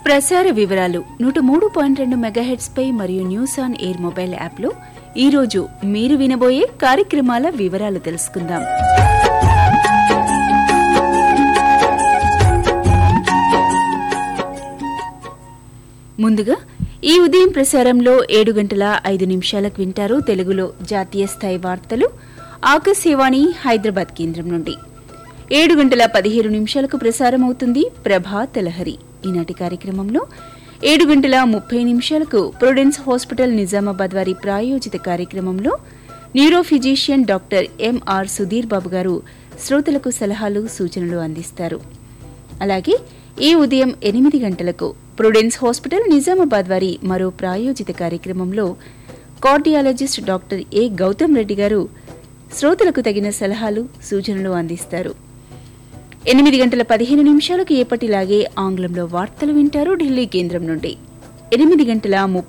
ప్రసార వివరాలు నూట మూడు పాయింట్ రెండు మెగాహెట్స్ పై మరియు న్యూస్ ఆన్ ఎయిర్ మొబైల్ యాప్లో ఈ రోజు మీరు వినబోయే కార్యక్రమాల వివరాలు తెలుసుకుందాం ముందుగా ఈ ఉదయం ప్రసారంలో ఏడు గంటల ఐదు నిమిషాలకు వింటారు తెలుగులో జాతీయ స్థాయి వార్తలు ఆకాశవాణి హైదరాబాద్ కేంద్రం నుండి ఏడు గంటల పదిహేను నిమిషాలకు ప్రసారం అవుతుంది ప్రభాత్ లహరి ఈనాటి కార్యక్రమంలో ఏడు గంటల ముప్పై నిమిషాలకు ప్రొడెన్స్ హాస్పిటల్ నిజామాబాద్ వారి ప్రాయోజిత కార్యక్రమంలో neuro physician doctor M R Sudheer Babu garu శ్రోతలకు సలహాలు సూచనలు అందిస్తారు అలాగే ఈ ఉదయం ఎనిమిది గంటలకు ప్రొడెన్స్ హాస్పిటల్ నిజామాబాద్ వారి మరో ప్రాయోజిత కార్యక్రమంలో cardiologist doctor A Gautam Reddy garu శ్రోతలకు తగిన సలహాలు సూచనలు అందిస్తారు ఎనిమిది గంటల పదిహేను నిమిషాలకు ఎప్పటిలాగే ఆంగ్లంలో వార్తలు వింటారు ఢిల్లీ కేంద్రం నుండి ఎనిమిది గంటల ముప్పై